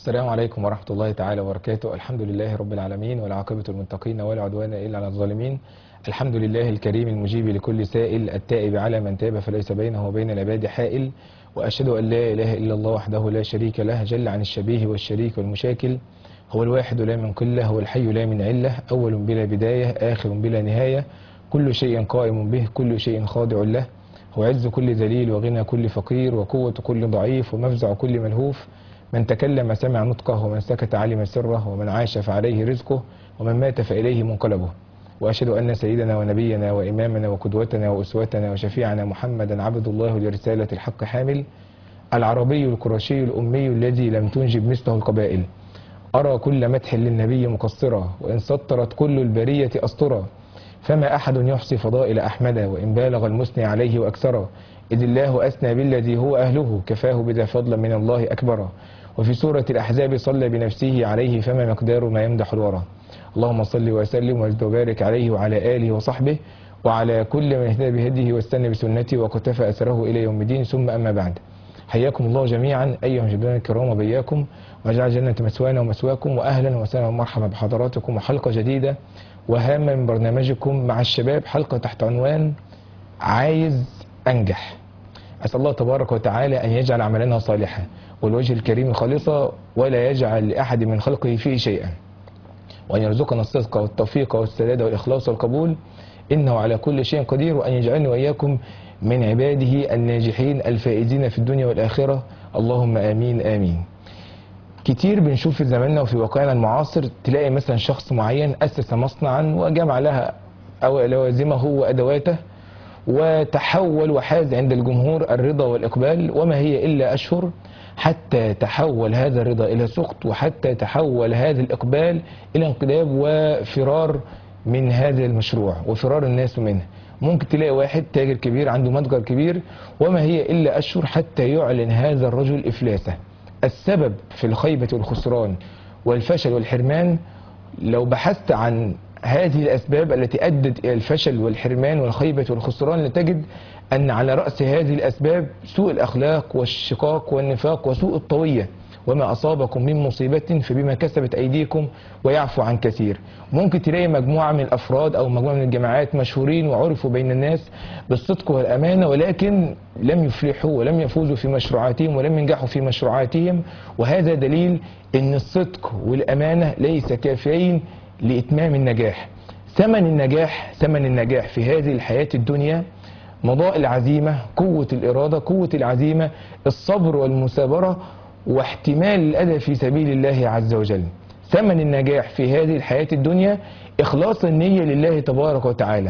السلام عليكم ورحمة الله تعالى وبركاته الحمد لله رب العالمين والعاقبة المتقين ولا عدوان إلا على الظالمين الحمد لله الكريم المجيب لكل سائل التائب على من تاب فليس بينه وبين العباد حائل وأشهد أن لا إله إلا الله وحده لا شريك له جل عن الشبيه والشريك والمشاكل هو الواحد لا من قلة هو الحي لا من علة أول بلا بداية آخر بلا نهاية كل شيء قائم به كل شيء خاضع له هو عز كل ذليل وغنى كل فقير وقوة كل ضعيف ومفزع كل ملهوف من تكلم سمع نطقه ومن سكت علم سره ومن عاش فعليه رزقه ومن مات فإليه منقلبه وأشهد أن سيدنا ونبينا وإمامنا وقدوتنا وأسوتنا وشفيعنا محمدا عبد الله لرسالة الحق حامل العربي القرشي الأمي الذي لم تنجب مثله القبائل أرى كل مدح للنبي مقصرا وإن سطرت كل البرية أسطرا فما أحد يحصي فضائل أحمد وإن بالغ المثني عليه وأكثرا إذ الله أثنى بالذي هو أهله كفاه بذا فضلا من الله أكبر وفي سورة الأحزاب صلى بنفسه عليه فما مقدار ما يمدح الورى اللهم صل وسلم وزد وبارك عليه وعلى آله وصحبه وعلى كل من اهتدى بهديه واستنى بسنته وقتفى أثره إلى يوم الدين ثم أما بعد حياكم الله جميعا أيها المشاهدين الكرام وبياكم وجعل جنة مسوانا ومسواكم وأهلا وسهلا ومرحبا بحضراتكم وحلقة جديدة وهامة من برنامجكم مع الشباب حلقة تحت عنوان عايز أنجح أسأل الله تبارك وتعالى أن يجعل عملنا صالحا والوجه الكريم خالصا ولا يجعل لأحد من خلقه فيه شيئا وأن يرزقنا الصدق والتوفيق والسداد والإخلاص والقبول إنه على كل شيء قدير وأن يجعلني وإياكم من عباده الناجحين الفائزين في الدنيا والآخرة اللهم آمين آمين كتير بنشوف في زماننا وفي واقعنا المعاصر تلاقي مثلا شخص معين أسس مصنعا وجمع لها أو لوازمه وأدواته وتحول وحاز عند الجمهور الرضا والإقبال وما هي إلا أشهر حتى تحول هذا الرضا إلى سخط وحتى تحول هذا الإقبال إلى انقلاب وفرار من هذا المشروع وفرار الناس منه ممكن تلاقي واحد تاجر كبير عنده متجر كبير وما هي إلا أشهر حتى يعلن هذا الرجل إفلاسه السبب في الخيبة والخسران والفشل والحرمان لو بحثت عن هذه الأسباب التي أدت إلى الفشل والحرمان والخيبة والخسران لتجد أن على رأس هذه الأسباب سوء الأخلاق والشقاق والنفاق وسوء الطوية وما أصابكم من مصيبة فبما كسبت أيديكم ويعفو عن كثير ممكن تلاقي مجموعة من الأفراد أو مجموعة من الجماعات مشهورين وعرفوا بين الناس بالصدق والأمانة ولكن لم يفلحوا ولم يفوزوا في مشروعاتهم ولم ينجحوا في مشروعاتهم وهذا دليل أن الصدق والأمانة ليس كافيين لإتمام النجاح ثمن النجاح ثمن النجاح في هذه الحياة الدنيا مضاء العزيمة قوة الإرادة قوة العزيمة الصبر والمثابرة واحتمال الأذى في سبيل الله عز وجل ثمن النجاح في هذه الحياة الدنيا إخلاص النية لله تبارك وتعالى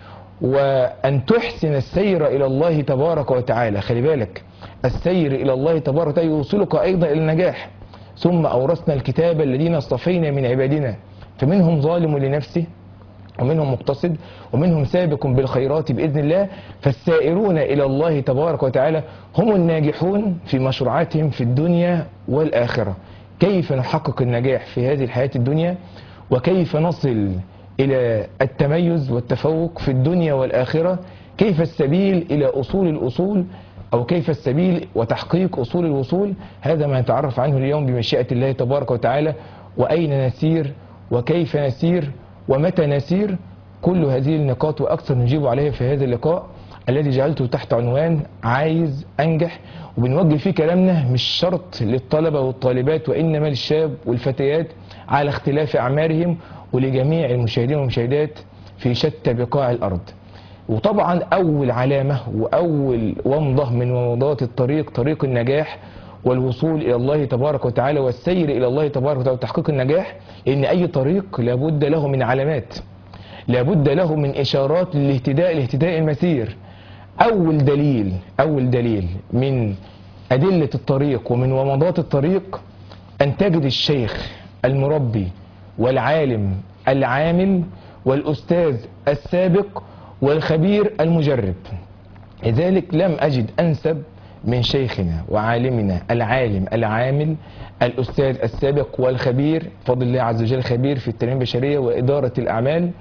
وأن تحسن السير إلى الله تبارك وتعالى خلي بالك السير إلى الله تبارك وتعالى يوصلك أيضا إلى النجاح ثم أورثنا الكتاب الذين اصطفينا من عبادنا فمنهم ظالم لنفسه ومنهم مقتصد ومنهم سابق بالخيرات بإذن الله فالسائرون إلى الله تبارك وتعالى هم الناجحون في مشروعاتهم في الدنيا والآخرة كيف نحقق النجاح في هذه الحياة الدنيا وكيف نصل إلى التميز والتفوق في الدنيا والآخرة كيف السبيل إلى أصول الأصول أو كيف السبيل وتحقيق أصول الوصول هذا ما نتعرف عنه اليوم بمشيئة الله تبارك وتعالى وأين نسير وكيف نسير ومتى نسير كل هذه النقاط وأكثر نجيب عليها في هذا اللقاء الذي جعلته تحت عنوان عايز أنجح وبنوجه فيه كلامنا مش شرط للطلبة والطالبات وإنما للشاب والفتيات على اختلاف أعمارهم ولجميع المشاهدين والمشاهدات في شتى بقاع الأرض وطبعا أول علامة وأول ومضة من ومضات الطريق طريق النجاح والوصول إلى الله تبارك وتعالى والسير إلى الله تبارك وتعالى وتحقيق النجاح إن أي طريق لابد له من علامات لابد له من إشارات للاهتداء لاهتداء المسير أول دليل أول دليل من أدلة الطريق ومن ومضات الطريق أن تجد الشيخ المربي والعالم العامل والأستاذ السابق والخبير المجرب لذلك لم أجد أنسب من شيخنا وعالمنا العالم العامل الأستاذ السابق والخبير فضل الله عز وجل خبير في التنمية البشرية وإدارة الأعمال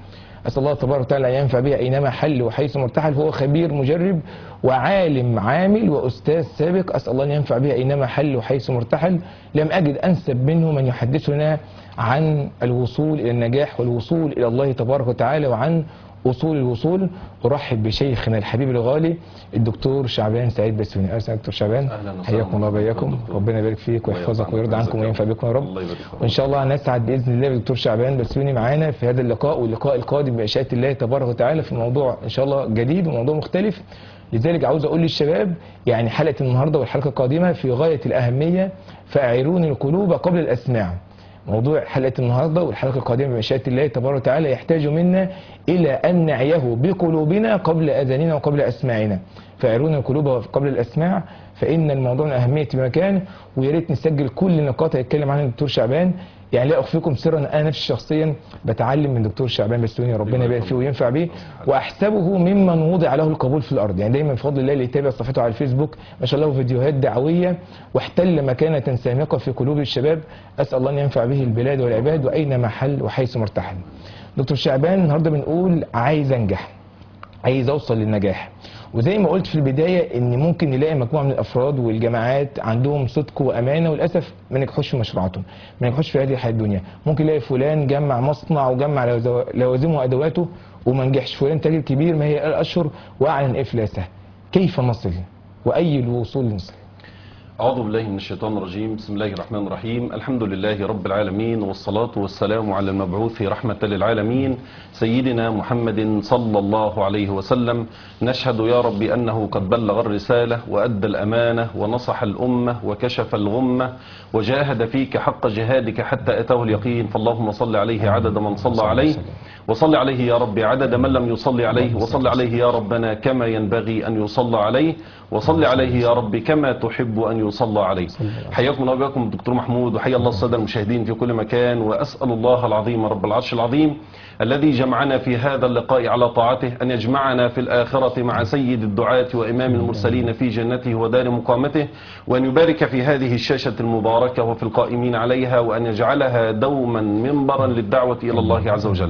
اسال الله تبارك وتعالى ان ينفع بها اينما حل وحيث مرتحل هو خبير مجرب وعالم عامل واستاذ سابق اسال الله ان ينفع بها اينما حل وحيث مرتحل لم اجد انسب منه من يحدثنا عن الوصول الى النجاح والوصول الى الله تبارك وتعالى وعن اصول الوصول ارحب بشيخنا الحبيب الغالي الدكتور شعبان سعيد بسيوني اهلا وسهلا دكتور شعبان أهلاً وسهلاً حياكم الله وبياكم دكتور. ربنا يبارك فيك الله ويحفظك يرضى ويرضى عنك عنكم ويجزاك وينفع بكم يا رب الله يبارك فيك. وان شاء الله هنسعد باذن الله بالدكتور شعبان بسيوني معانا في هذا اللقاء واللقاء القادم باشياء الله تبارك وتعالى في موضوع ان شاء الله جديد وموضوع مختلف لذلك عاوز اقول للشباب يعني حلقه النهارده والحلقه القادمه في غايه الاهميه فاعيرون القلوب قبل الاسماع موضوع حلقه النهارده والحلقه القادمه بمشيئه الله تبارك وتعالى يحتاج منا الى ان نعيه بقلوبنا قبل اذاننا وقبل اسماعنا فاعيرون القلوب قبل الاسماع فان الموضوع من اهميه بمكان ويا ريت نسجل كل النقاط اللي اتكلم عنها الدكتور شعبان يعني لا اخفيكم سرا انا نفسي شخصيا بتعلم من دكتور شعبان بسيوني ربنا يبارك فيه وينفع بيه واحسبه ممن وضع له القبول في الارض يعني دايما بفضل الله اللي يتابع صفحته على الفيسبوك ما شاء الله فيديوهات دعويه واحتل مكانه سامقه في قلوب الشباب اسال الله ان ينفع به البلاد والعباد واينما حل وحيث مرتحل دكتور شعبان النهارده بنقول عايز انجح عايز اوصل للنجاح وزي ما قلت في البدايه ان ممكن نلاقي مجموعه من الافراد والجماعات عندهم صدق وامانه وللاسف ما نجحوش في مشروعاتهم ما نجحوش في هذه الحياه الدنيا ممكن نلاقي فلان جمع مصنع وجمع لوزو- لوازمه وادواته وما نجحش فلان تاجر كبير ما هي الاشهر واعلن افلاسه كيف نصل واي الوصول نصل أعوذ بالله من الشيطان الرجيم بسم الله الرحمن الرحيم الحمد لله رب العالمين والصلاة والسلام على المبعوث رحمة للعالمين سيدنا محمد صلى الله عليه وسلم نشهد يا رب أنه قد بلغ الرسالة وأدى الأمانة ونصح الأمة وكشف الغمة وجاهد فيك حق جهادك حتى أتاه اليقين فاللهم صل عليه عدد من صلى عليه وصل عليه يا رب عدد من لم يصلي عليه وصل عليه يا ربنا كما ينبغي أن يصلى عليه وصل عليه يا رب كما تحب أن يصلى عليه حياكم الله وبياكم الدكتور محمود وحيا الله السادة المشاهدين في كل مكان وأسأل الله العظيم رب العرش العظيم الذي جمعنا في هذا اللقاء على طاعته أن يجمعنا في الآخرة مع سيد الدعاة وإمام المرسلين في جنته ودار مقامته وأن يبارك في هذه الشاشة المباركة وفي القائمين عليها وأن يجعلها دوما منبرا للدعوة إلى الله عز وجل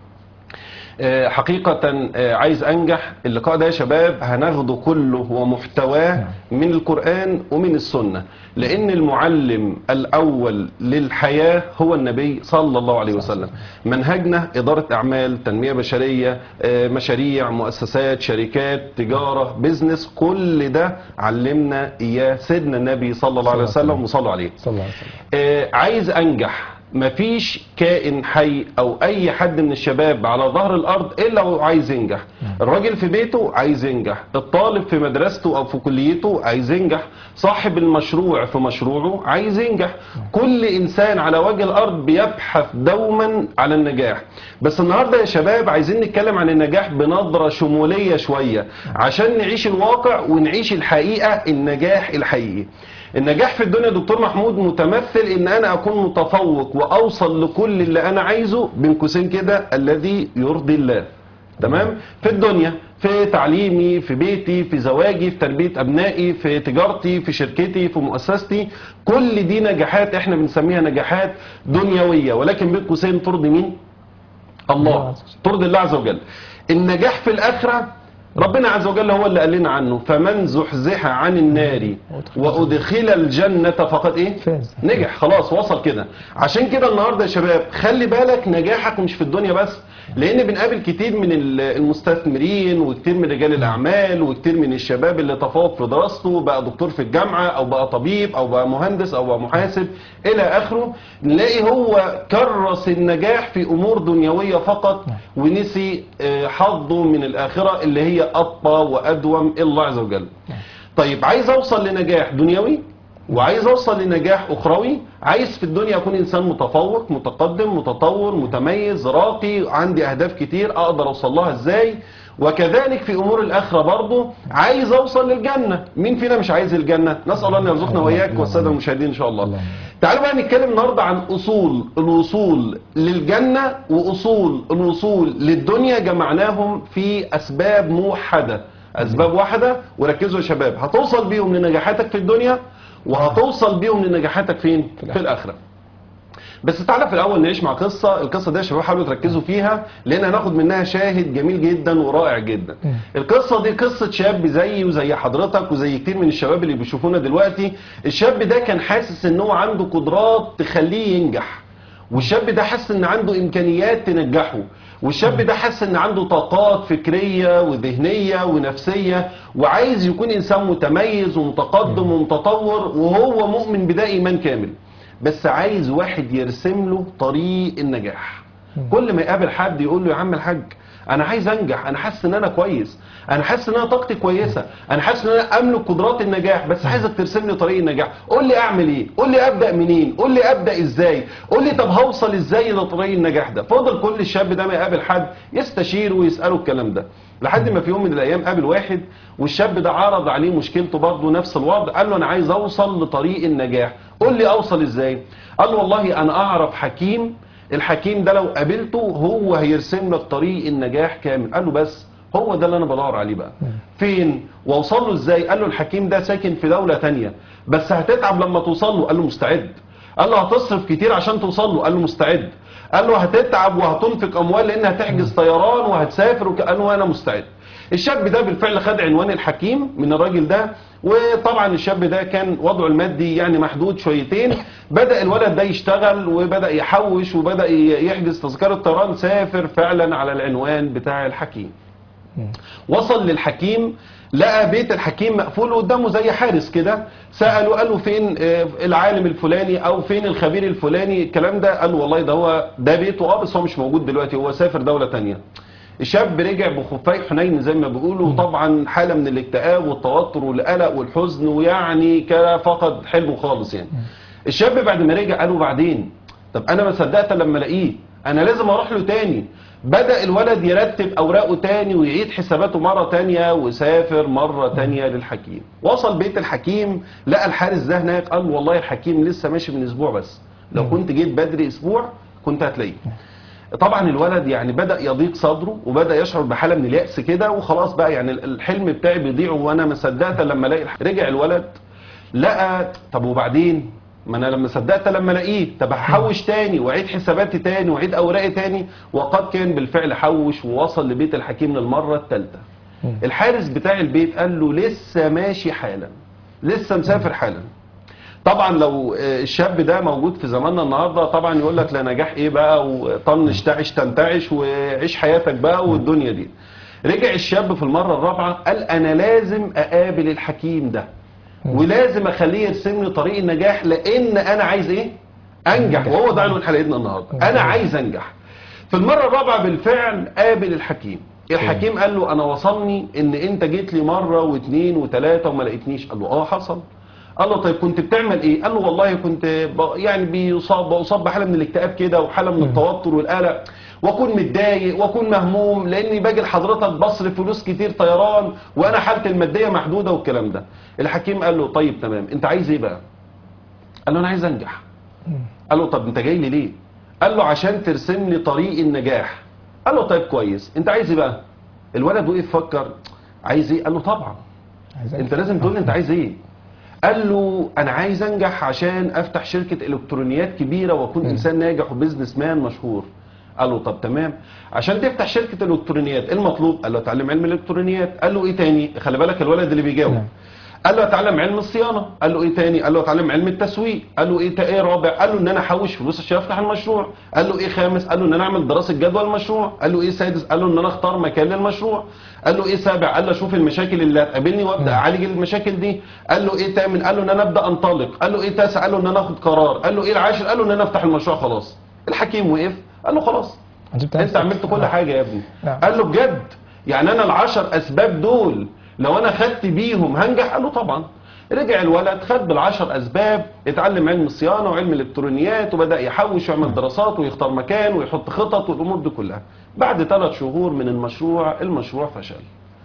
آه، حقيقة آه، عايز أنجح اللقاء ده يا شباب هناخده كله ومحتواه من القرآن ومن السنة لأن المعلم الأول للحياة هو النبي صلى الله عليه وسلم منهجنا إدارة أعمال تنمية بشرية آه، مشاريع مؤسسات شركات تجارة بيزنس كل ده علمنا إياه سيدنا النبي صلى الله عليه وسلم وصلوا عليه صلى الله عليه وسلم آه، عايز انجح مفيش كائن حي او اي حد من الشباب على ظهر الارض الا هو عايز ينجح الراجل في بيته عايز ينجح الطالب في مدرسته او في كليته عايز ينجح صاحب المشروع في مشروعه عايز ينجح كل انسان على وجه الارض بيبحث دوما على النجاح بس النهارده يا شباب عايزين نتكلم عن النجاح بنظرة شمولية شوية عشان نعيش الواقع ونعيش الحقيقة النجاح الحقيقي النجاح في الدنيا دكتور محمود متمثل ان انا اكون متفوق واوصل لكل اللي انا عايزه بين قوسين كده الذي يرضي الله تمام في الدنيا في تعليمي في بيتي في زواجي في تربية ابنائي في تجارتي في شركتي في مؤسستي كل دي نجاحات احنا بنسميها نجاحات دنيوية ولكن بين قوسين ترضي مين الله ترضي الله عز وجل النجاح في الآخرة ربنا عز وجل هو اللي قال لنا عنه فمن زحزح عن النار وأدخل الجنة فقد إيه فاز. نجح خلاص وصل كده عشان كده النهاردة يا شباب خلي بالك نجاحك مش في الدنيا بس لأن بنقابل كتير من ال- المستثمرين وكتير من رجال الأعمال وكتير من الشباب اللي تفوق في دراسته بقى دكتور في الجامعة أو بقى طبيب أو بقى مهندس أو بقى محاسب إلى آخره نلاقي هو كرس النجاح في أمور دنيوية فقط ونسي آه، حظه من الآخرة اللي هي أبقى وأدوم إلى الله عز وجل طيب عايز أوصل لنجاح دنيوي وعايز اوصل لنجاح اخروي عايز في الدنيا اكون انسان متفوق متقدم متطور متميز راقي عندي اهداف كتير اقدر اوصل لها ازاي وكذلك في امور الاخره برضه عايز اوصل للجنه مين فينا مش عايز الجنه نسال الله ان يرزقنا واياك والساده المشاهدين ان شاء الله اللهم. تعالوا بقى نتكلم النهارده عن اصول الوصول للجنه واصول الوصول للدنيا جمعناهم في اسباب موحده اسباب واحده وركزوا يا شباب هتوصل بيهم لنجاحاتك في الدنيا وهتوصل بيهم لنجاحاتك فين في الاخره بس تعالى في الاول نعيش مع قصه القصه دي يا شباب حاولوا تركزوا فيها لان هناخد منها شاهد جميل جدا ورائع جدا مم. القصه دي قصه شاب زيي وزي حضرتك وزي كتير من الشباب اللي بيشوفونا دلوقتي الشاب ده كان حاسس ان هو عنده قدرات تخليه ينجح والشاب ده حاسس ان عنده امكانيات تنجحه والشاب ده حاسس ان عنده طاقات فكريه وذهنيه ونفسيه وعايز يكون انسان متميز ومتقدم ومتطور وهو مؤمن بده ايمان كامل بس عايز واحد يرسم له طريق النجاح كل ما يقابل حد يقول له يا عم الحاج انا عايز انجح انا حاسس ان انا كويس انا حاسس ان انا طاقتي كويسه انا حاسس ان انا املك قدرات النجاح بس عايزك ترسم لي طريق النجاح قول لي اعمل ايه قول لي ابدا منين قول لي ابدا ازاي قول لي طب هوصل ازاي لطريق النجاح ده فضل كل الشاب ده ما يقابل حد يستشيره ويساله الكلام ده لحد ما في يوم من الايام قابل واحد والشاب ده عرض عليه مشكلته برضه نفس الوضع قال له انا عايز اوصل لطريق النجاح قول لي اوصل ازاي قال له والله انا اعرف حكيم الحكيم ده لو قابلته هو هيرسم لك طريق النجاح كامل قال له بس هو ده اللي انا بدور عليه بقى فين واوصل له ازاي قال له الحكيم ده ساكن في دولة تانية بس هتتعب لما توصل له قال له مستعد قال له هتصرف كتير عشان توصل له قال له مستعد قال له هتتعب وهتنفق اموال لان هتحجز طيران وهتسافر وك... قال له انا مستعد الشاب ده بالفعل خد عنوان الحكيم من الراجل ده وطبعا الشاب ده كان وضعه المادي يعني محدود شويتين بدأ الولد ده يشتغل وبدأ يحوش وبدأ ي- يحجز تذكرة طيران سافر فعلا على العنوان بتاع الحكيم وصل للحكيم لقى بيت الحكيم مقفول قدامه زي حارس كده سأله قال له فين آه، العالم الفلاني او فين الخبير الفلاني الكلام ده قال له والله ده هو ده بيته اه بس هو مش موجود دلوقتي هو سافر دولة تانية الشاب رجع بخفاي حنين زي ما بيقولوا طبعا حالة من الاكتئاب والتوتر والقلق والحزن ويعني كان فقد حلمه خالص يعني الشاب بعد ما رجع قال له بعدين طب انا ما صدقت لما الاقيه انا لازم اروح له تاني بدأ الولد يرتب اوراقه تاني ويعيد حساباته مرة تانية وسافر مرة تانية للحكيم وصل بيت الحكيم لقى الحارس ده هناك قال له والله الحكيم لسه ماشي من اسبوع بس لو كنت جيت بدري اسبوع كنت هتلاقيه طبعا الولد يعني بدأ يضيق صدره وبدأ يشعر بحالة من اليأس كده وخلاص بقى يعني الحلم بتاعي بيضيع وانا ما صدقت لما الاقي الح- رجع الولد لقى طب وبعدين ما انا لما صدقت لما الاقيه طب هحوش تاني واعيد حساباتي تاني واعيد اوراقي تاني وقد كان بالفعل حوش ووصل لبيت الحكيم للمره الثالثه الحارس بتاع البيت قال له لسه ماشي حالا لسه مسافر حالا طبعا لو آه، الشاب ده موجود في زماننا النهارده طبعا يقول لك لا نجاح ايه بقى وطنش تعش تنتعش وعيش حياتك بقى والدنيا دي رجع الشاب في المره الرابعه قال انا لازم اقابل الحكيم ده ولازم اخليه يرسم لي طريق النجاح لان انا عايز ايه انجح وهو ده عنوان حلقتنا النهارده انا عايز انجح في المره الرابعه بالفعل قابل الحكيم الحكيم قال له انا وصلني ان انت جيت لي مره واثنين وثلاثه وما لقيتنيش قال له اه حصل قال له طيب كنت بتعمل ايه قال له والله كنت ب- يعني بيصاب بصاب بحاله من الاكتئاب كده وحاله من التوتر والقلق واكون متضايق واكون مهموم لاني باجي لحضرتك بصرف فلوس كتير طيران وانا حالتي الماديه محدوده والكلام ده الحكيم قال له طيب تمام انت عايز ايه بقى قال له انا عايز انجح قال له طب انت جاي لي ليه قال له عشان ترسم لي طريق النجاح قال له طيب كويس انت عايز ايه بقى الولد وقف فكر عايز ايه قال له طبعا عايز انت لازم تقول لي انت عايز ايه قال له انا عايز انجح عشان افتح شركه الكترونيات كبيره واكون انسان ناجح وبزنس مان مشهور قال له طب تمام عشان تفتح شركه الكترونيات ايه المطلوب قال له اتعلم علم الالكترونيات قال له ايه تاني خلي بالك الولد اللي بيجاوب نعم. قال له اتعلم علم الصيانه قال له ايه تاني قال له اتعلم علم التسويق قال له ايه تا- ايه رابع قال له ان انا احوش فلوس عشان افتح المشروع قال له ايه خامس قال له ان انا اعمل دراسه جدوى المشروع قال له ايه سادس قال له ان انا اختار مكان للمشروع قال له ايه سابع قال له اشوف المشاكل اللي هتقابلني وابدا اعالج المشاكل دي قال له ايه تامن قال له ان انا ابدا انطلق قال له ايه تاسع قال له ان انا اخد قرار قال له ايه العاشر قال له ان انا افتح المشروع خلاص الحكيم وقف قال له خلاص جبت انت نفسك. عملت كل نعم. حاجه يا ابني نعم. قال له بجد يعني انا العشر اسباب دول لو انا خدت بيهم هنجح قال له طبعا رجع الولد خد بالعشر اسباب اتعلم علم الصيانه وعلم الالكترونيات وبدا يحوش ويعمل دراسات ويختار مكان ويحط خطط والامور دي كلها بعد ثلاث شهور من المشروع المشروع فشل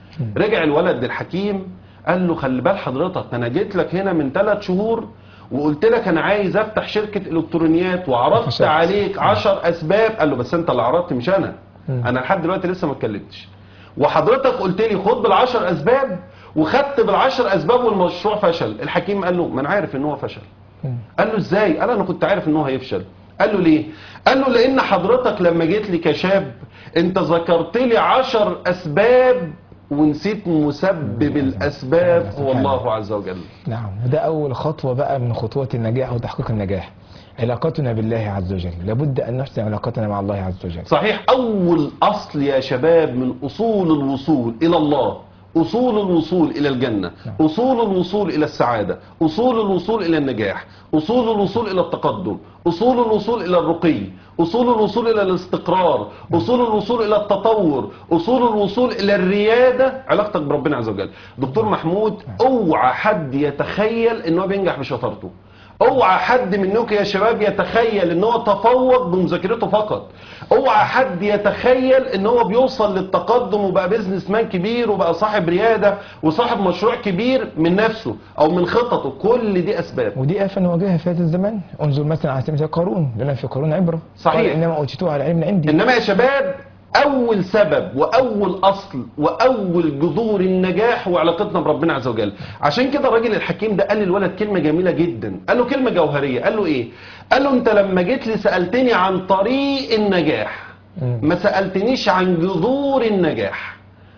رجع الولد للحكيم قال له خلي بال حضرتك انا جيت لك هنا من ثلاث شهور وقلت لك انا عايز افتح شركه الكترونيات وعرضت فشلت. عليك عشر اسباب قال له بس انت اللي عرضت مش انا انا لحد دلوقتي لسه ما اتكلمتش وحضرتك قلت لي خد بالعشر اسباب وخدت بالعشر اسباب والمشروع فشل الحكيم قال له ما انا عارف ان هو فشل مم. قال له ازاي قال انا كنت عارف ان هو هيفشل قال له ليه قال له لان حضرتك لما جيت لي كشاب انت ذكرت لي عشر اسباب ونسيت مسبب الاسباب هو الله عز وجل نعم وده أول خطوة بقى من خطوات النجاح وتحقيق النجاح علاقتنا بالله عز وجل لابد أن نحسن علاقتنا مع الله عز وجل صحيح اول اصل يا شباب من اصول الوصول الى الله اصول الوصول الى الجنه اصول الوصول الى السعاده اصول الوصول الى النجاح اصول الوصول الى التقدم اصول الوصول الى الرقي اصول الوصول الى الاستقرار اصول الوصول الى التطور اصول الوصول الى الرياده علاقتك بربنا عز وجل دكتور محمود اوعى حد يتخيل ان هو بينجح بشطارته اوعى حد منكم يا شباب يتخيل ان هو تفوق بمذاكرته فقط اوعى حد يتخيل ان هو بيوصل للتقدم وبقى بيزنس مان كبير وبقى صاحب ريادة وصاحب مشروع كبير من نفسه او من خططه كل دي اسباب ودي آفة نواجهها في هذا الزمان انظر مثلا على سبيل قارون لنا في قارون عبرة صحيح. قال إنما أوتيتوه على علم عندي انما يا شباب اول سبب واول اصل واول جذور النجاح هو علاقتنا بربنا عز وجل عشان كده الراجل الحكيم ده قال للولد كلمه جميله جدا قال له كلمه جوهريه قال له ايه قال له انت لما جيت لي سالتني عن طريق النجاح مم. ما سالتنيش عن جذور النجاح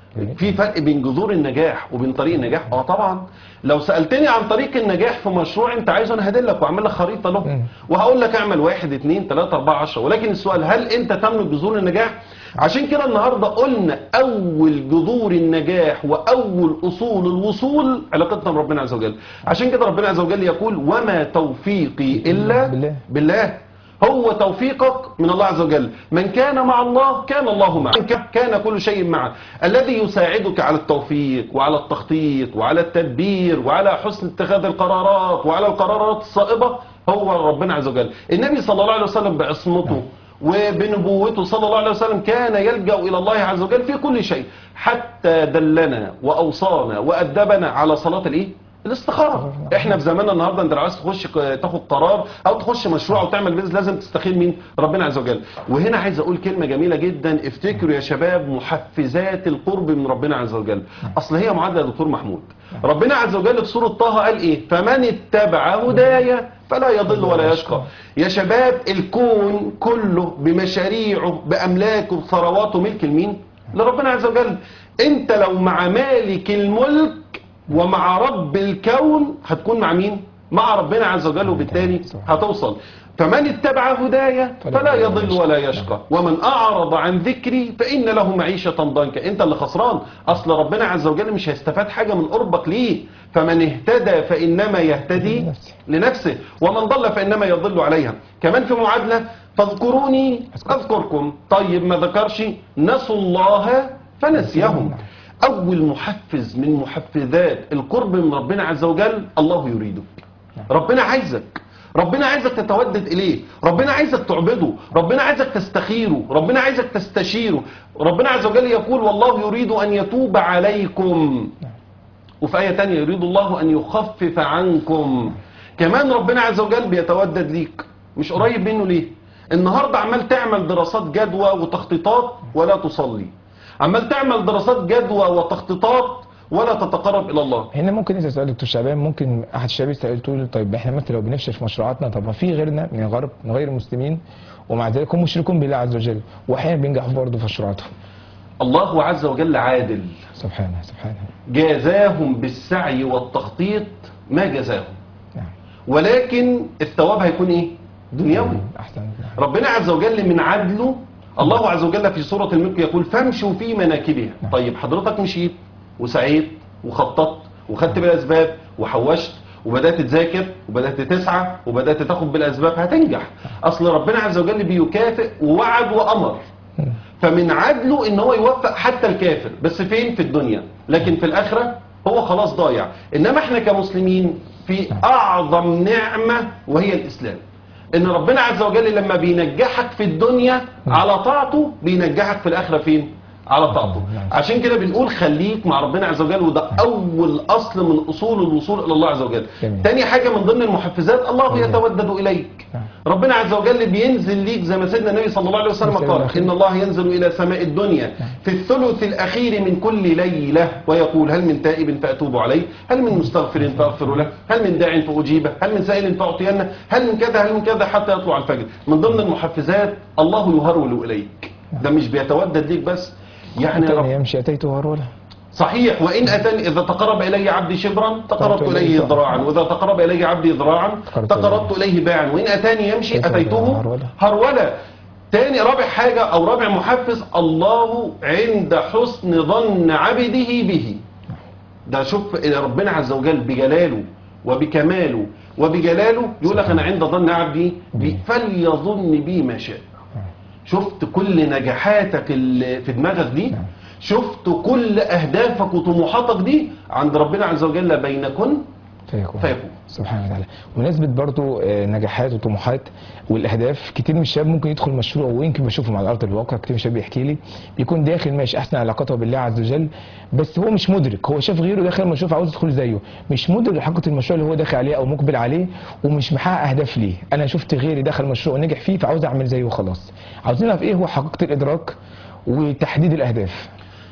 في فرق بين جذور النجاح وبين طريق النجاح اه طبعا لو سالتني عن طريق النجاح في مشروع انت عايزه انا هدلك واعمل لك خريطه له مم. وهقول لك اعمل واحد اتنين تلاته اربعه عشره ولكن السؤال هل انت تملك جذور النجاح عشان كده النهارده قلنا اول جذور النجاح واول اصول الوصول علاقتنا بربنا عز وجل عشان كده ربنا عز وجل يقول وما توفيقي الا بالله. بالله هو توفيقك من الله عز وجل من كان مع الله كان الله معه من كان- كان كل شيء معه الذي يساعدك على التوفيق وعلى التخطيط وعلى التدبير وعلى حسن اتخاذ القرارات وعلى القرارات الصائبة هو ربنا عز وجل النبي صلى الله عليه وسلم بعصمته وبنبوته صلى الله عليه وسلم كان يلجأ إلى الله عز وجل في كل شيء حتى دلنا وأوصانا وأدبنا على صلاة الإيه؟ الاستخارة احنا في زماننا النهارده انت لو عايز تخش ك- تاخد قرار او تخش مشروع او تعمل بيزنس لازم تستخير مين ربنا عز وجل وهنا عايز اقول كلمه جميله جدا افتكروا يا شباب محفزات القرب من ربنا عز وجل اصل هي معادله يا دكتور محمود ربنا عز وجل في سوره طه قال ايه فمن اتبع هدايا فلا يضل ولا يشقى يا شباب الكون كله بمشاريعه باملاكه بثرواته ملك لمين لربنا عز وجل انت لو مع مالك الملك ومع رب الكون هتكون مع مين مع ربنا عز وجل وبالتالي هتوصل فمن اتبع هدايا فلا يضل ولا يشقى ومن اعرض عن ذكري فان له معيشه ضنكا انت اللي خسران اصل ربنا عز وجل مش هيستفاد حاجه من قربك ليه فمن اهتدى فانما يهتدي لنفسه. لنفسه ومن ضل فانما يضل عليها كمان في معادله فاذكروني اذكركم طيب ما ذكرش نسوا الله فنسيهم اول محفز من محفزات القرب من ربنا عز وجل الله يريدك ربنا عايزك ربنا عايزك تتودد اليه ربنا عايزك تعبده ربنا عايزك تستخيره ربنا عايزك تستشيره ربنا عز وجل يقول والله يريد ان يتوب عليكم وفي آية تانية يريد الله أن يخفف عنكم كمان ربنا عز وجل بيتودد ليك مش قريب منه ليه النهاردة عمال تعمل دراسات جدوى وتخطيطات ولا تصلي عمال تعمل دراسات جدوى وتخطيطات ولا تتقرب إلى الله هنا ممكن انت سؤال دكتور شعبان ممكن احد الشباب يسال تقول طيب احنا مثلا لو بنفشل في مشروعاتنا طب ما في غيرنا من الغرب من غير المسلمين ومع ذلك هم مشركون بالله عز وجل واحيانا بينجحوا برضه في مشروعاتهم الله عز وجل عادل سبحانه سبحانه جازاهم بالسعي والتخطيط ما جزاهم نعم ولكن الثواب هيكون ايه دنيوي احسن نعم. ربنا عز وجل من عدله الله عز وجل في سورة الملك يقول فامشوا في مناكبها طيب حضرتك مشيت وسعيت وخططت وخدت بالأسباب وحوشت وبدأت تذاكر وبدأت تسعى وبدأت تاخد بالأسباب هتنجح أصل ربنا عز وجل بيكافئ ووعد وأمر فمن عدله ان هو يوفق حتى الكافر بس فين في الدنيا لكن في الاخره هو خلاص ضايع انما احنا كمسلمين في اعظم نعمه وهي الاسلام ان ربنا عز وجل لما بينجحك في الدنيا على طاعته بينجحك في الاخره فين على طاعته عشان كده بنقول خليك مع ربنا عز وجل وده اول اصل من اصول الوصول الى الله عز وجل جميل. تاني حاجه من ضمن المحفزات الله يتودد اليك نعم. ربنا عز وجل بينزل ليك زي ما سيدنا النبي صلى الله عليه وسلم السلام قال عليكم. إن الله ينزل إلى سماء الدنيا في الثلث الأخير من كل ليلة ويقول هل من تائب فأتوب عليه هل من مستغفر فأغفر له هل من داع فأجيبه هل من سائل فأعطينه هل من كذا هل من كذا حتى يطلع الفجر من ضمن المحفزات الله يهرول إليك ده مش بيتودد ليك بس يعني أتاني رب يمشي أتيته هرولا صحيح وإن أتاني إذا تقرب إلي عبدي شبرا تقربت تقربت إليه إليه ذراعاً. ذراعا وإذا تقرب إلي عبدي ذراعا تقربت تقربت إليه باعا وإن أتاني يمشي أتيته أتيته هرولة. هرولة تاني رابع حاجة أو رابع محفز الله عند حسن ظن عبده به ده شوف ربنا عز وجل بجلاله وبكماله وبجلاله يقول لك أنا عند ظن عبدي بي فليظن بي ما شاء شفت كل نجاحاتك اللي في دماغك دي شفت كل اهدافك وطموحاتك دي عند ربنا عز وجل بينكن فيكون فيكون سبحانه وتعالى بمناسبة برضو آه، نجاحات وطموحات والأهداف كتير من الشباب ممكن يدخل مشروع ويمكن بشوفهم على أرض الواقع كتير من الشباب بيحكي لي بيكون داخل ماشي أحسن علاقته بالله عز وجل بس هو مش مدرك هو شاف غيره داخل المشروع عاوز يدخل زيه مش مدرك لحقيقة المشروع اللي هو داخل عليه أو مقبل عليه ومش محقق أهداف ليه أنا شفت غيري دخل مشروع ونجح فيه فعاوز أعمل زيه وخلاص عاوزين نعرف إيه هو حقيقة الإدراك وتحديد الأهداف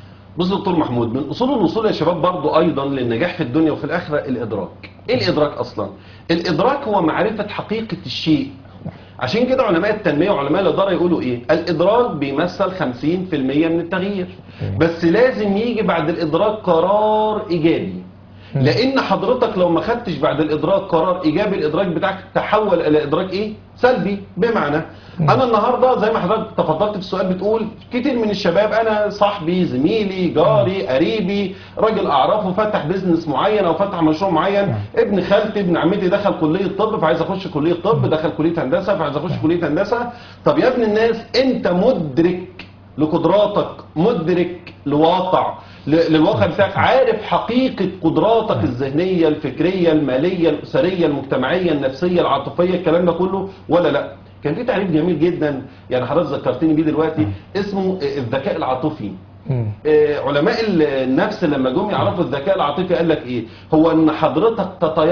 بص دكتور محمود من اصول الوصول يا شباب برضو ايضا للنجاح في الدنيا وفي الاخره الادراك ايه الادراك اصلا الادراك هو معرفه حقيقه الشيء عشان كده علماء التنميه وعلماء الاداره يقولوا ايه الادراك بيمثل 50% من التغيير بس لازم يجي بعد الادراك قرار ايجابي لان حضرتك لو ما خدتش بعد الادراك قرار ايجابي الادراك بتاعك تحول الى ادراك ايه سلبي بمعنى انا النهارده زي ما حضرتك تفضلت في السؤال بتقول كتير من الشباب انا صاحبي زميلي جاري قريبي راجل اعرفه فتح بيزنس معين او فتح مشروع معين ابن خالتي ابن عمتي دخل كليه طب فعايز اخش كليه طب دخل كليه هندسه فعايز اخش كليه هندسه طب يا ابن الناس انت مدرك لقدراتك مدرك لواقع ل- للواقع بتاعك عارف حقيقة قدراتك الذهنية الفكرية المالية الأسرية المجتمعية النفسية العاطفية الكلام ده كله ولا لا كان في تعريف جميل جدا يعني حضرتك ذكرتني بيه دلوقتي اسمه الذكاء العاطفي مم. آه، علماء النفس لما جم يعرفوا الذكاء العاطفي قال لك ايه هو ان حضرتك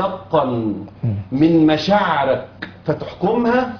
تتيقن من مشاعرك فتحكمها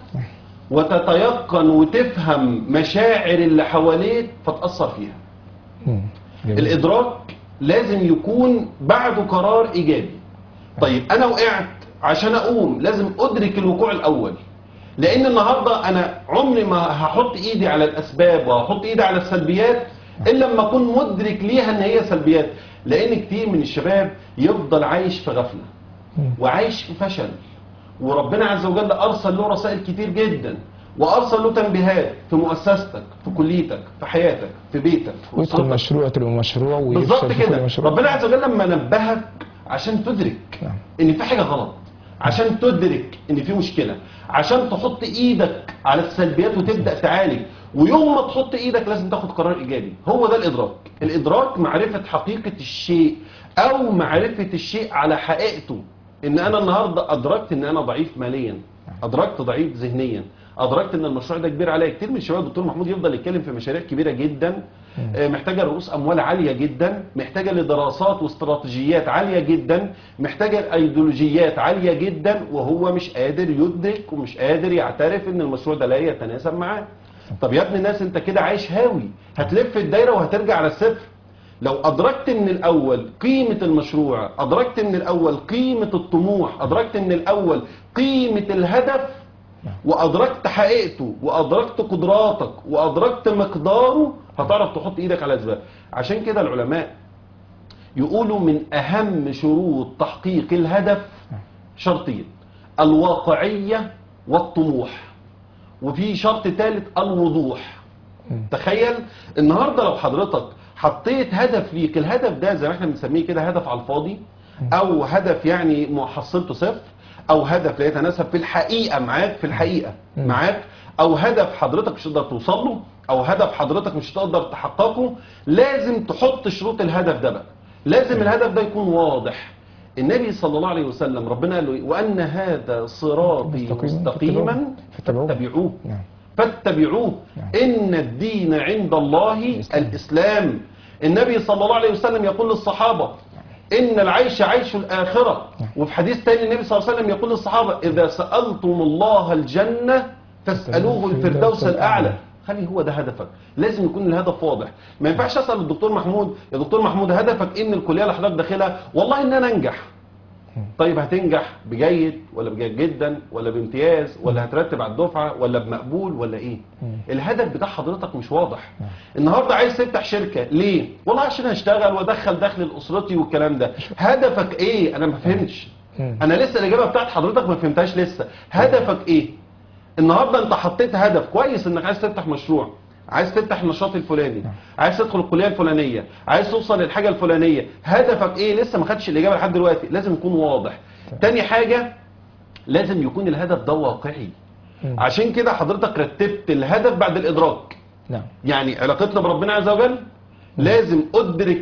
وتتيقن وتفهم مشاعر اللي حواليك فتأثر فيها مم. جميل. الإدراك لازم يكون بعده قرار إيجابي طيب أنا وقعت عشان أقوم لازم أدرك الوقوع الأول لأن النهاردة أنا عمري ما هحط إيدي على الأسباب وهحط إيدي على السلبيات إلا لما أكون مدرك ليها إن هي سلبيات لأن كتير من الشباب يفضل عايش في غفلة وعايش في فشل وربنا عز وجل أرسل له رسائل كتير جدا وأرسل له تنبيهات في مؤسستك في كليتك في حياتك في بيتك في ويدخل أسرتك. مشروع تبقى مشروع بالظبط ويفشل في كل كده مشروع ربنا عز وجل لما نبهك عشان تدرك نعم. ان في حاجه غلط عشان تدرك ان في مشكله عشان تحط ايدك على السلبيات وتبدا تعالج ويوم ما تحط ايدك لازم تاخد قرار ايجابي هو ده الادراك الادراك معرفه حقيقه الشيء او معرفه الشيء على حقيقته ان انا النهارده ادركت ان انا ضعيف ماليا ادركت ضعيف ذهنيا ادركت ان المشروع ده كبير عليا كتير من الشباب الدكتور محمود يفضل يتكلم في مشاريع كبيره جدا آه، محتاجه رؤوس اموال عاليه جدا محتاجه لدراسات واستراتيجيات عاليه جدا محتاجه لايديولوجيات عاليه جدا وهو مش قادر يدرك ومش قادر يعترف ان المشروع ده لا يتناسب معاه طب يا ابن الناس انت كده عايش هاوي هتلف الدايره وهترجع على الصفر لو أدركت من الأول قيمة المشروع أدركت من الأول قيمة الطموح أدركت من الأول قيمة الهدف وأدركت حقيقته وأدركت قدراتك وأدركت مقداره هتعرف تحط إيدك على الأسباب عشان كده العلماء يقولوا من أهم شروط تحقيق الهدف شرطين الواقعية والطموح وفي شرط ثالث الوضوح تخيل النهارده لو حضرتك حطيت هدف ليك الهدف ده زي ما احنا بنسميه كده هدف على الفاضي او هدف يعني محصلته صفر او هدف لا يتناسب في الحقيقه معاك في الحقيقه معاك او هدف حضرتك مش هتقدر توصل له او هدف حضرتك مش هتقدر تحققه لازم تحط شروط الهدف ده بقى لازم الهدف ده يكون واضح النبي صلى الله عليه وسلم ربنا قال له إيه؟ وان هذا صراطي مستقيما مستقيما فاتبعوه. فاتبعوه نعم فاتبعوه نعم. إن الدين عند الله الإسلام. الإسلام النبي صلى الله عليه وسلم يقول للصحابة ان العيش عيش الاخره وفي حديث تاني النبي صلى الله عليه وسلم يقول للصحابه اذا سالتم الله الجنه فاسالوه الفردوس الاعلى خلي هو ده هدفك لازم يكون الهدف واضح ما ينفعش اسال الدكتور محمود يا دكتور محمود هدفك ايه من الكليه اللي حضرتك داخلها والله ان انا انجح طيب هتنجح بجيد ولا بجيد جدا ولا بامتياز ولا هترتب على الدفعه ولا بمقبول ولا ايه الهدف بتاع حضرتك مش واضح النهارده عايز تفتح شركه ليه والله عشان اشتغل وادخل دخل لاسرتي والكلام ده هدفك ايه انا ما فهمتش انا لسه الاجابه بتاعت حضرتك ما فهمتهاش لسه هدفك ايه النهارده انت حطيت هدف كويس انك عايز تفتح مشروع عايز تفتح النشاط الفلاني عايز تدخل الكليه الفلانيه عايز توصل للحاجه الفلانيه هدفك ايه لسه ما خدتش الاجابه لحد دلوقتي لازم يكون واضح تاني حاجه لازم يكون الهدف ده واقعي عشان كده حضرتك رتبت الهدف بعد الادراك نعم يعني علاقتنا بربنا عز وجل لازم ادرك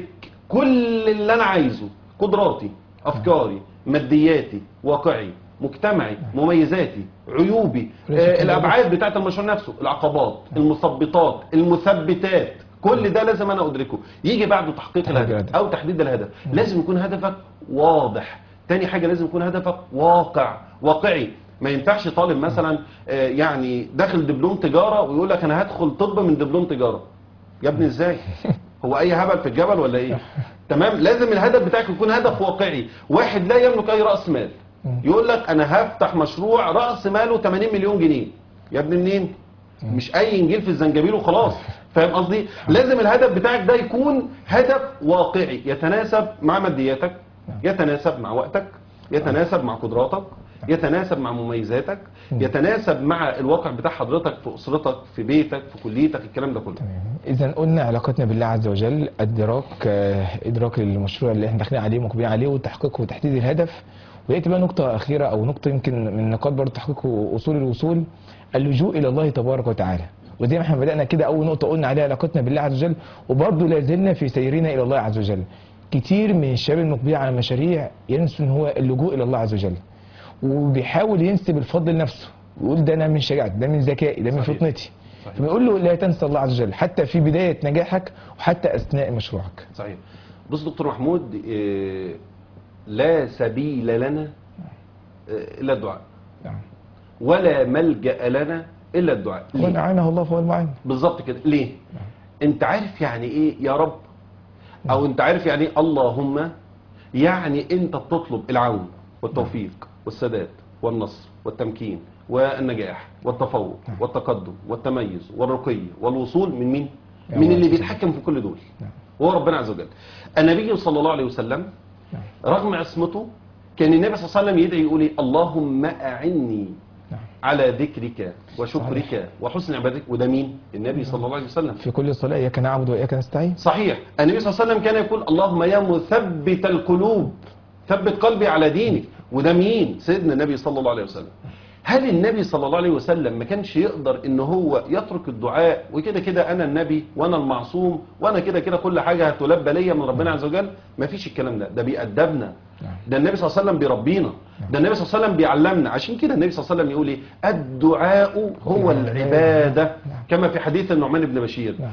كل اللي انا عايزه قدراتي افكاري مادياتي واقعي مجتمعي مميزاتي عيوبي آه الابعاد بتاعت المشروع نفسه العقبات المثبطات المثبتات كل ده لازم انا ادركه يجي بعده تحقيق تحقيق الهدف الهدف. او تحديد الهدف لازم يكون هدفك واضح تاني حاجه لازم يكون هدفك واقع واقعي ما ينفعش طالب مثلا آه، يعني داخل دبلوم تجاره ويقول لك انا هدخل طب من دبلوم تجاره يا ابني ازاي هو اي هبل في الجبل ولا ايه تمام لازم الهدف بتاعك يكون هدف واقعي واحد لا يملك اي راس مال يقول لك انا هفتح مشروع راس ماله 80 مليون جنيه يا ابني منين مش اي انجيل في الزنجبيل وخلاص فاهم قصدي لازم الهدف بتاعك ده يكون هدف واقعي يتناسب مع مادياتك يتناسب مع وقتك يتناسب مع قدراتك يتناسب مع مميزاتك يتناسب مع الواقع بتاع حضرتك في اسرتك في بيتك في كليتك الكلام ده كله اذا قلنا علاقتنا بالله عز وجل ادراك آه، ادراك المشروع اللي احنا داخلين عليه مقبلين عليه وتحقيقه وتحديد الهدف وياتي بقى نقطه اخيره او نقطه يمكن من نقاط برضه تحقيق اصول الوصول اللجوء الى الله تبارك وتعالى وزي ما احنا بدانا كده اول نقطه قلنا عليها علاقتنا بالله عز وجل وبرضه لا زلنا في سيرنا الى الله عز وجل كتير من الشباب المقبلين على مشاريع ينسوا ان هو اللجوء الى الله عز وجل وبيحاول ينسب الفضل لنفسه يقول ده انا من شجاعتي ده من ذكائي ده من صحيح. فطنتي صحيح. فبيقول له لا تنسى الله عز وجل حتى في بدايه نجاحك وحتى اثناء مشروعك صحيح بص دكتور محمود إيه، لا سبيل لنا إيه، الا الدعاء نعم ولا ملجا لنا الا الدعاء ليه؟ ومن اعانه الله فهو المعين بالظبط كده ليه انت عارف يعني ايه يا رب او انت عارف يعني ايه اللهم يعني انت بتطلب العون والتوفيق والسداد والنصر والتمكين والنجاح والتفوق والتقدم والتميز والرقي والوصول من مين يا من الله اللي عز وجل. بيتحكم في كل دول نعم. وهو ربنا عز وجل النبي صلى الله عليه وسلم نعم. رغم عصمته كان النبي صلى الله عليه وسلم يدعي يقول ايه اللهم اعني نعم. على ذكرك وشكرك وحسن عبادتك وده مين النبي صلى الله عليه وسلم في كل صلاه اياك نعبد واياك نستعين صحيح النبي صلى الله عليه وسلم كان يقول اللهم يا مثبت القلوب ثبت قلبي على دينك وده مين سيدنا النبي صلى الله عليه وسلم هل النبي صلى الله عليه وسلم ما كانش يقدر ان هو يترك الدعاء وكده كده انا النبي وانا المعصوم وانا كده كده كل حاجه هتلبى ليا من ربنا عز وجل ما فيش الكلام ده ده بيأدبنا ده النبي صلى الله عليه وسلم بيربينا ده النبي صلى الله عليه وسلم بيعلمنا عشان كده النبي صلى الله عليه وسلم يقول ايه الدعاء هو العباده كما في حديث النعمان بن بشير نعم.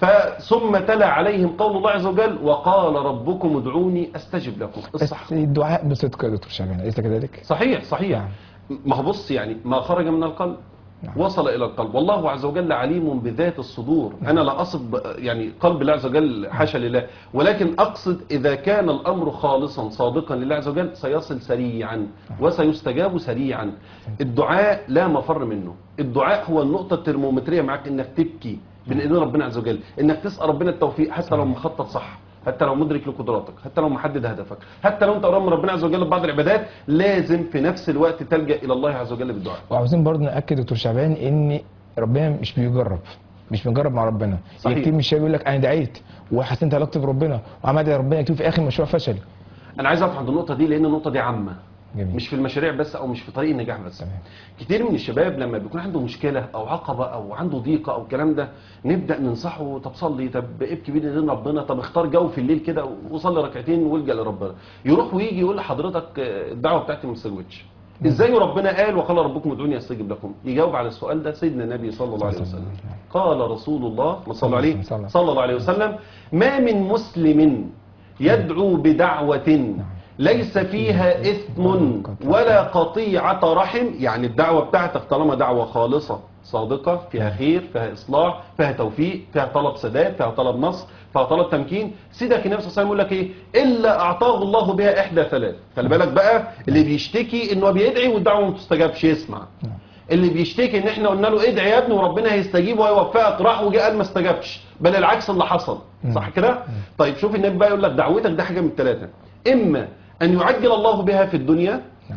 فثم تلا عليهم قول الله عز وجل وقال ربكم ادعوني استجب لكم الصح بس الدعاء بصدق يا دكتور شعبان اليس كذلك؟ صحيح صحيح نعم. ما هو بص يعني ما خرج من القلب نعم. وصل الى القلب والله عز وجل عليم بذات الصدور انا لا اقصد ب- يعني قلب الله عز وجل حاشا لله ولكن اقصد اذا كان الامر خالصا صادقا لله عز وجل سيصل سريعا وسيستجاب سريعا الدعاء لا مفر منه الدعاء هو النقطه الترمومتريه معاك انك تبكي بين ايدين ربنا عز وجل انك تسال ربنا التوفيق حتى لو مخطط صح حتى لو مدرك لقدراتك حتى لو محدد هدفك حتى لو انت قريب من ربنا عز وجل ببعض العبادات لازم في نفس الوقت تلجا الى الله عز وجل بالدعاء وعاوزين برضه ناكد دكتور شعبان ان ربنا مش بيجرب مش بنجرب مع ربنا صحيح. كتير من الشباب يقول لك انا دعيت وحسنت علاقتي بربنا وعمل ربنا يكتب في اخر المشروع فشل انا عايز اقف عند النقطه دي لان النقطه دي عامه جميل. مش في المشاريع بس او مش في طريق النجاح بس تمام. كتير من الشباب لما بيكون عنده مشكله او عقبه او عنده ضيقه او الكلام ده نبدا ننصحه طب صلي طب ابكي بين ايدين ربنا طب اختار جو في الليل كده وصلي ركعتين والجا لربنا يروح ويجي يقول لحضرتك آه، الدعوه بتاعتي ما استجابتش ازاي ربنا قال وقال ربكم ادعوني استجب لكم يجاوب على السؤال ده سيدنا النبي صلى الله عليه وسلم قال رسول الله ما صلى عليه صلى الله. صلى الله عليه وسلم ما من مسلم يدعو بدعوة ليس فيها إثم ولا قطيعة رحم يعني الدعوة بتاعتك طالما دعوة خالصة صادقة فيها خير فيها إصلاح فيها توفيق فيها طلب سداد فيها طلب نصر فيها طلب تمكين سيدك النبي صلى الله عليه وسلم يقول لك إيه إلا أعطاه الله بها إحدى ثلاث خلي بالك بقى اللي بيشتكي إنه بيدعي والدعوة ما تستجابش يسمع اللي بيشتكي ان احنا قلنا له ادعي يا ابني وربنا هيستجيب وهيوفقك راح وجه قال ما استجابش بل العكس اللي حصل صح كده طيب شوف النبي بقى يقول لك دعوتك ده حاجه من الثلاثه اما ان يعجل الله بها في الدنيا نعم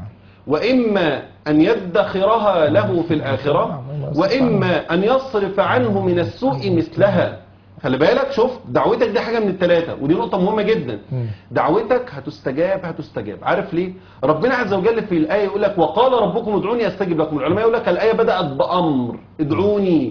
واما ان يدخرها له في الاخره واما ان يصرف عنه من السوء مثلها خلي بالك شوف دعوتك دي حاجه من الثلاثه ودي نقطه مهمه جدا مم. دعوتك هتستجاب هتستجاب عارف ليه ربنا عز وجل في الايه يقول لك وقال ربكم ادعوني استجب لكم العلماء يقول لك الايه بدات بامر ادعوني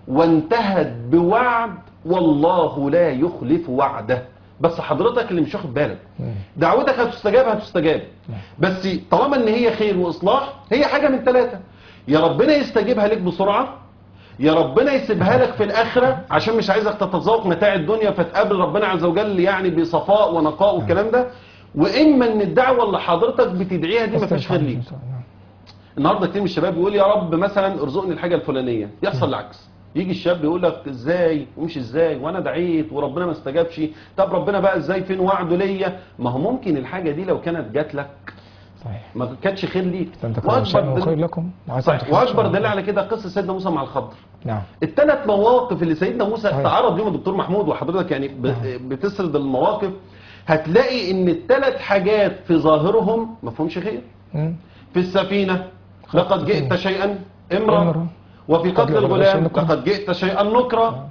وانتهت بوعد والله لا يخلف وعده بس حضرتك اللي مش واخد بالك مم. دعوتك هتستجاب هتستجاب بس طالما ان هي خير واصلاح هي حاجه من ثلاثه يا ربنا يستجيبها لك بسرعه يا ربنا يسيبها لك في الاخره عشان مش عايزك تتذوق متاع الدنيا فتقابل ربنا عز وجل يعني بصفاء ونقاء والكلام ده واما ان الدعوه اللي حضرتك بتدعيها دي ما فيهاش خير ليك نعم. النهارده كتير من الشباب بيقول يا رب مثلا ارزقني الحاجه الفلانيه يحصل العكس يجي الشاب يقول لك ازاي ومش ازاي وانا دعيت وربنا ما استجابش طب ربنا بقى ازاي فين وعده ليا ما هو ممكن الحاجه دي لو كانت جات لك صحيح ما كانتش خير ليك فانت شيء خير لكم وعسى أن صحيح. تكرهوا واكبر شيئاً. دليل على كده قصه سيدنا موسى مع الخضر نعم الثلاث مواقف اللي سيدنا موسى صحيح. تعرض ليهم الدكتور محمود وحضرتك يعني ب- نعم. بتسرد المواقف هتلاقي ان الثلاث حاجات في ظاهرهم ما فيهمش خير مم. في السفينة لقد جئت شيئا إمرا. امرا وفي قد قتل لقد الغلام شيئا نكرا. لقد جئت شيئا نكرا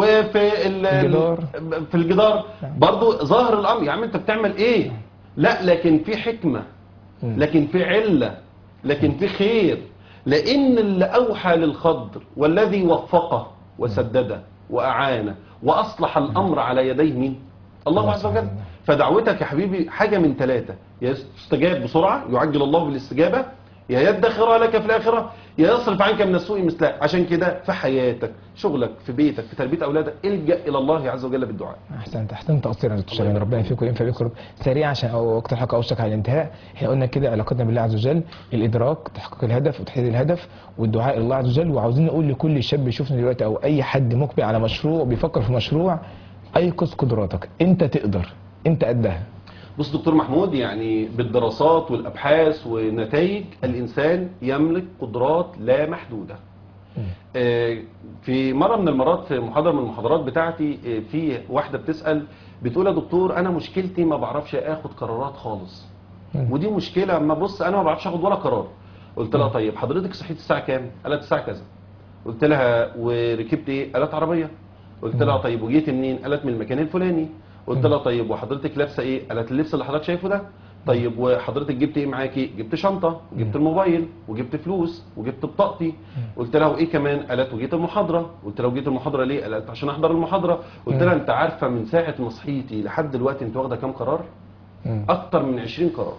وفي ال- الجدار. في الجدار نعم. برضو ظاهر الامر يا عم انت بتعمل ايه لا لكن في حكمة مم. لكن في علة لكن في خير لان اللي اوحى للخضر والذي وفقه وسدده واعانه واصلح الامر على يديه مين الله الله عز وجل سبحانه. فدعوتك يا حبيبي حاجة من ثلاثة يا تستجاب بسرعة يعجل الله بالاستجابة يا يدخرها لك في الآخرة يا يصرف عنك من السوء مثلها عشان كده في حياتك شغلك في بيتك في تربية أولادك الجأ إلى الله عز وجل بالدعاء احسنت احسنت تقصيرا يا دكتور شباب ربنا يفيك وينفع بكم سريع عشان أو وقت الحلقه اوشك على الانتهاء احنا قلنا كده علاقتنا بالله عز وجل الادراك تحقيق الهدف وتحديد الهدف والدعاء الى الله عز وجل وعاوزين نقول لكل شاب بيشوفنا دلوقتي او اي حد مقبل على مشروع بيفكر في مشروع ايقظ قدراتك انت تقدر انت قدها بص دكتور محمود يعني بالدراسات والأبحاث ونتائج الإنسان يملك قدرات لا محدودة آه، في مرة من المرات في محاضرة من المحاضرات بتاعتي آه، في واحدة بتسأل بتقول يا دكتور أنا مشكلتي ما بعرفش آخد قرارات خالص مم. ودي مشكلة اما بص أنا ما بعرفش آخد ولا قرار قلت لها طيب حضرتك صحيت الساعة كام؟ قالت الساعة كذا قلت لها وركبت إيه؟ قالت عربية قلت لها طيب وجيت منين؟ قالت من المكان الفلاني قلت لها طيب وحضرتك لابسة إيه؟ قالت اللبس اللي حضرتك شايفه ده طيب وحضرتك جبت ايه معاكي جبت شنطه وجبت الموبايل وجبت فلوس وجبت بطاقتي قلت لها وايه كمان قالت وجيت المحاضره قلت لها وجيت المحاضره ليه قالت عشان احضر المحاضره قلت لها انت عارفه من ساعه ما صحيتي لحد دلوقتي انت واخده كام قرار مم. اكتر من 20 قرار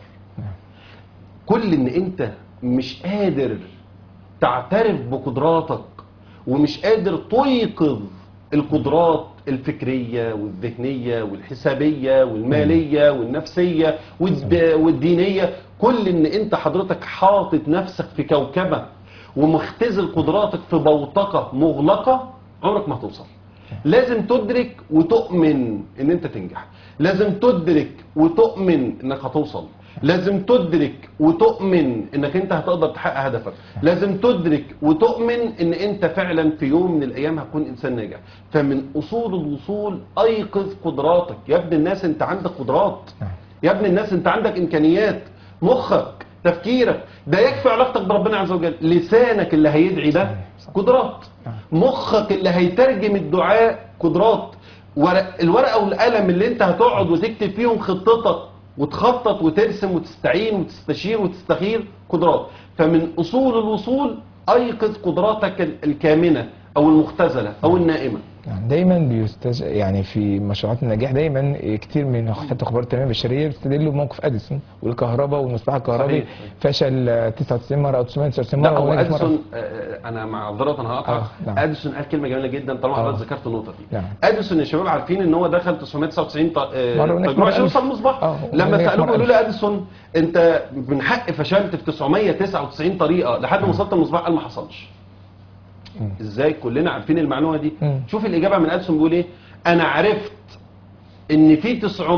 كل ان انت مش قادر تعترف بقدراتك ومش قادر تيقظ القدرات الفكرية والذهنية والحسابية والمالية والنفسية والد- والدينية كل ان انت حضرتك حاطط نفسك في كوكبة ومختزل قدراتك في بوتقة مغلقة عمرك ما هتوصل لازم تدرك وتؤمن ان انت تنجح لازم تدرك وتؤمن انك هتوصل لازم تدرك وتؤمن انك انت هتقدر تحقق هدفك لازم تدرك وتؤمن ان انت فعلا في يوم من الايام هتكون انسان ناجح فمن اصول الوصول ايقظ قدراتك يا ابن الناس انت عندك قدرات نعم. يا ابن الناس انت عندك امكانيات مخك تفكيرك ده يكفي علاقتك بربنا عز وجل لسانك اللي هيدعي ده صحيح، صح. قدرات نعم. مخك اللي هيترجم الدعاء قدرات ورق الورقه والقلم اللي انت هتقعد وتكتب فيهم خطتك وتخطط وترسم وتستعين وتستشير وتستخير قدرات فمن اصول الوصول ايقظ قدراتك ال- الكامنه او المختزله او النائمه يعني دايما بيستج... يعني في مشروعات النجاح دايما كتير من حتى خبراء التنميه البشريه بيستدلوا بموقف اديسون والكهرباء والمصباح الكهربي صحيح. فشل آه، 99 مره او 999 لا مره هو ونجح مرة. اديسون آه، انا معذره هقطع آه، نعم. اديسون قال كلمه جميله جدا طالما آه. حضرتك ذكرت النقطه دي نعم. اديسون يا شباب عارفين ان هو دخل 999 ط- آه، مرة ونجح تجربه مرة عشان ألف. يوصل المصباح آه، لما ونجح سالوه مرة قالوا ألف. له اديسون انت من حق فشلت في 999 طريقه لحد ما وصلت المصباح قال ما حصلش ازاي كلنا عارفين المعلومه دي مم. شوف الاجابه من اديسون بيقول ايه انا عرفت ان في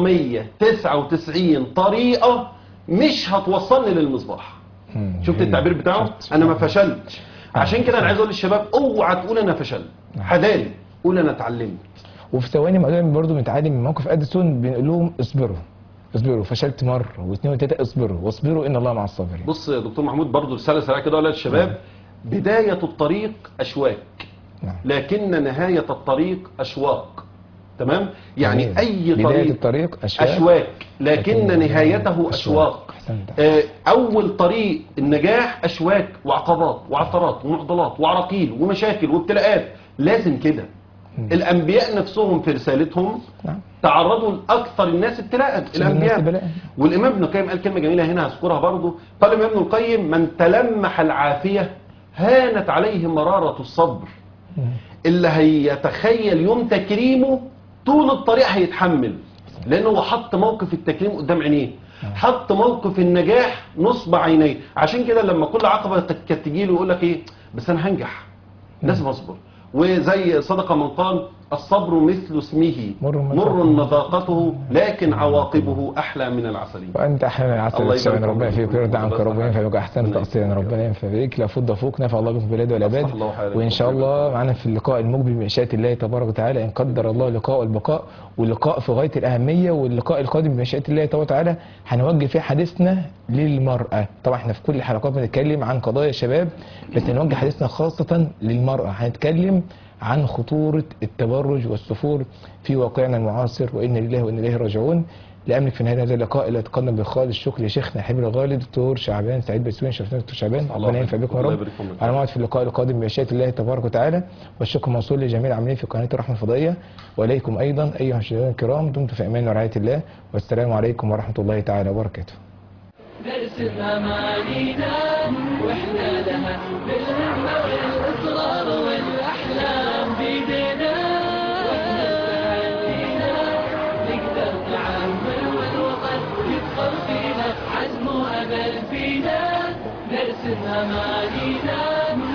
999 طريقه مش هتوصلني للمصباح مم. شفت التعبير بتاعه شفت. انا ما فشلتش عشان كده انا عايز اقول للشباب اوعى تقول انا فشلت حلال قول انا اتعلمت وفي ثواني ما دايما برضه بنتعلم من موقف اديسون بنقول لهم اصبروا اصبروا فشلت مره واثنين وثلاثه اصبروا واصبروا ان الله مع الصابرين بص يا دكتور محمود برضو رساله سريعه كده اقولها للشباب بدايه الطريق اشواك نعم. لكن نهايه الطريق اشواق تمام يعني جميل. اي بدايه طريق الطريق اشواك اشواك لكن لكن نهايته اشواق احسنت آه، اول طريق النجاح اشواك وعقبات وعثرات ومعضلات وعراقيل ومشاكل وابتلاءات لازم كده الانبياء نفسهم في رسالتهم نعم تعرضوا لاكثر الناس ابتلاء الناس الانبياء بلاء. والامام ابن القيم قال كلمه جميله هنا هذكرها برضه قال الامام ابن القيم من تلمح العافيه هانت عليه مراره الصبر اللي هيتخيل يوم تكريمه طول الطريق هيتحمل لانه هو حط موقف التكريم قدام عينيه حط موقف النجاح نصب عينيه عشان كده لما كل عقبه كانت تجي له يقول لك ايه بس انا هنجح لازم اصبر وزي صدق من قال الصبر مثل اسمه مر مر مذاقته. مذاقته لكن عواقبه احلى من العسلين وانت احيانا العسل الله والشباب يبارك ربنا فيك. فيك ويرضى عنك الله ربنا يسعدك. ينفع بك احسن ربنا تقصيرا يسعدك. ربنا ينفع بك لا فض فوق نفع الله بكم في البلاد والعباد أصلح الله حالك. وان شاء الله معنا في اللقاء المقبل بمشيئه الله تبارك وتعالى ان قدر الله لقاء والبقاء واللقاء في غايه الاهميه واللقاء القادم بمشيئه الله تبارك وتعالى هنوجه فيه حديثنا للمراه طبعا احنا في كل الحلقات بنتكلم عن قضايا الشباب بس هنوجه حديثنا خاصه للمراه هنتكلم عن خطورة التبرج والسفور في واقعنا المعاصر وإنا لله وإنا إليه راجعون لأملك في نهاية هذا اللقاء إلى أتقدم بخالص الشكر لشيخنا حبيب الغالي دكتور شعبان سعيد بسوين شرفتنا دكتور شعبان الله ربنا ينفع بكم يا الله رب يبارك فيك. على موعد في اللقاء القادم بمشيئة الله تبارك وتعالى والشكر موصول لجميع العاملين في قناة الرحمة الفضائية وإليكم أيضا أيها المشاهدين الكرام دمتم في أمان ورعاية الله والسلام عليكم ورحمة الله تعالى وبركاته نرسم أمانينا وإحنا لها بالهمة والإصرار والأحلام بيدنا وإحنا بتحدينا نقدر نعمر والوطن يفخر فينا عزم وأمل فينا نرسم أمانينا